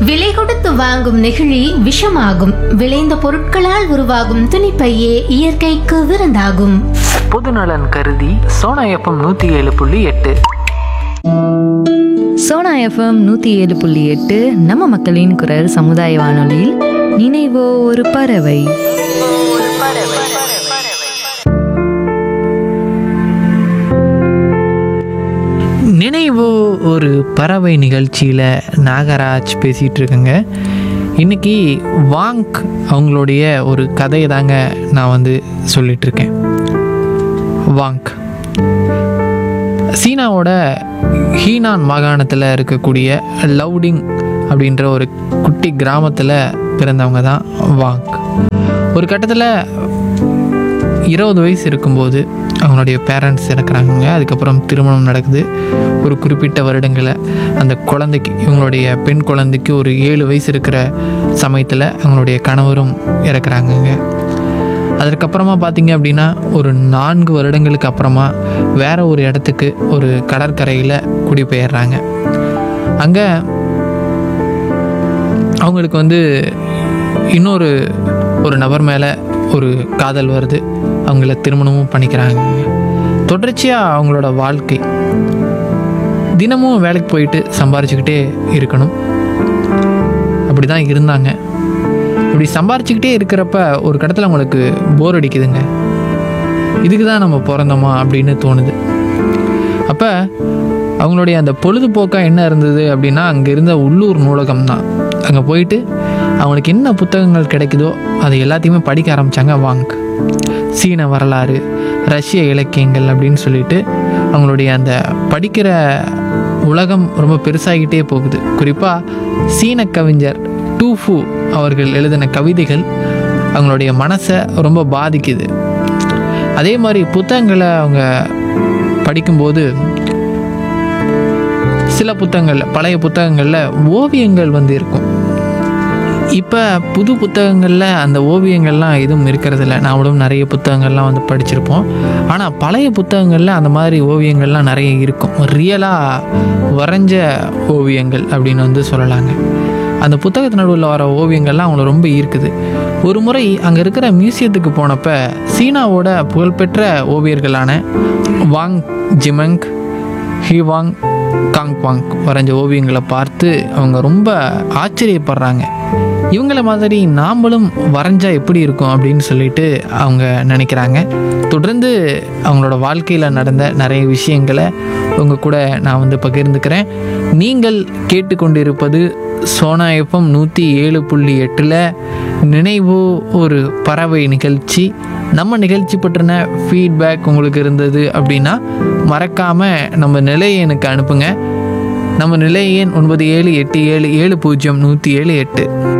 விலை கொடுத்து வாங்கும் நெகிழி விஷமாகும் விளைந்த பொருட்களால் உருவாகும் துணிப்பையே இயற்கைக்கு விருந்தாகும் பொதுநலன் கருதி சோனா எஃப்எம் நூற்றி ஏழு புள்ளி எட்டு சோனா எஃப்எம் நூற்றி ஏழு புள்ளி எட்டு நம்ம மக்களின் குரல் சமுதாய வானொலியில் நினைவோ ஒரு பறவை நினைவு ஒரு பறவை நிகழ்ச்சியில் நாகராஜ் பேசிகிட்டு இருக்கேங்க இன்னைக்கு வாங்க் அவங்களுடைய ஒரு கதையை தாங்க நான் வந்து சொல்லிட்டு இருக்கேன் வாங்க் சீனாவோட ஹீனான் மாகாணத்தில் இருக்கக்கூடிய லவுடிங் அப்படின்ற ஒரு குட்டி கிராமத்தில் பிறந்தவங்க தான் வாங்க் ஒரு கட்டத்தில் இருபது வயசு இருக்கும்போது அவங்களுடைய பேரண்ட்ஸ் இறக்குறாங்க அதுக்கப்புறம் திருமணம் நடக்குது ஒரு குறிப்பிட்ட வருடங்களை அந்த குழந்தைக்கு இவங்களுடைய பெண் குழந்தைக்கு ஒரு ஏழு வயசு இருக்கிற சமயத்தில் அவங்களுடைய கணவரும் இறக்குறாங்கங்க அதற்கப்புறமா பார்த்தீங்க அப்படின்னா ஒரு நான்கு வருடங்களுக்கு அப்புறமா வேற ஒரு இடத்துக்கு ஒரு கடற்கரையில் குடிபெயர்றாங்க அங்கே அவங்களுக்கு வந்து இன்னொரு ஒரு நபர் மேலே ஒரு காதல் வருது அவங்கள திருமணமும் பண்ணிக்கிறாங்க தொடர்ச்சியாக அவங்களோட வாழ்க்கை தினமும் வேலைக்கு போயிட்டு சம்பாரிச்சுக்கிட்டே இருக்கணும் அப்படி தான் இருந்தாங்க இப்படி சம்பாரிச்சுக்கிட்டே இருக்கிறப்ப ஒரு கடத்தில் அவங்களுக்கு போர் அடிக்குதுங்க இதுக்கு தான் நம்ம பிறந்தோமா அப்படின்னு தோணுது அப்போ அவங்களுடைய அந்த பொழுதுபோக்காக என்ன இருந்தது அப்படின்னா அங்கே இருந்த உள்ளூர் நூலகம் தான் அங்கே போயிட்டு அவங்களுக்கு என்ன புத்தகங்கள் கிடைக்குதோ அது எல்லாத்தையுமே படிக்க ஆரம்பித்தாங்க வாங்க் சீன வரலாறு ரஷ்ய இலக்கியங்கள் அப்படின்னு சொல்லிட்டு அவங்களுடைய அந்த படிக்கிற உலகம் ரொம்ப பெருசாகிட்டே போகுது குறிப்பாக சீன கவிஞர் டூஃபு அவர்கள் எழுதின கவிதைகள் அவங்களுடைய மனசை ரொம்ப பாதிக்குது அதே மாதிரி புத்தகங்களை அவங்க படிக்கும்போது சில புத்தகங்களில் பழைய புத்தகங்களில் ஓவியங்கள் வந்து இருக்கும் இப்போ புது புத்தகங்களில் அந்த ஓவியங்கள்லாம் எதுவும் இருக்கிறதில்ல நாமளும் நிறைய புத்தகங்கள்லாம் வந்து படிச்சிருப்போம் ஆனால் பழைய புத்தகங்களில் அந்த மாதிரி ஓவியங்கள்லாம் நிறைய இருக்கும் ரியலாக வரைஞ்ச ஓவியங்கள் அப்படின்னு வந்து சொல்லலாங்க அந்த புத்தகத்து நடுவில் வர ஓவியங்கள்லாம் அவங்கள ரொம்ப ஈர்க்குது ஒரு முறை அங்கே இருக்கிற மியூசியத்துக்கு போனப்ப சீனாவோட புகழ்பெற்ற ஓவியர்களான வாங் ஜிமங் ஹிவாங் காங்பாங் வரைஞ்ச ஓவியங்களை பார்த்து அவங்க ரொம்ப ஆச்சரியப்படுறாங்க இவங்கள மாதிரி நாமளும் வரைஞ்சா எப்படி இருக்கும் அப்படின்னு சொல்லிட்டு அவங்க நினைக்கிறாங்க தொடர்ந்து அவங்களோட வாழ்க்கையில் நடந்த நிறைய விஷயங்களை உங்கள் கூட நான் வந்து பகிர்ந்துக்கிறேன் நீங்கள் கேட்டுக்கொண்டிருப்பது சோனா எஃப்எம் நூற்றி ஏழு புள்ளி எட்டில் நினைவு ஒரு பறவை நிகழ்ச்சி நம்ம நிகழ்ச்சி பற்றின ஃபீட்பேக் உங்களுக்கு இருந்தது அப்படின்னா மறக்காமல் நம்ம நிலையை எனக்கு அனுப்புங்க நம்ம நிலை எண் ஒன்பது ஏழு எட்டு ஏழு ஏழு பூஜ்ஜியம் நூற்றி ஏழு எட்டு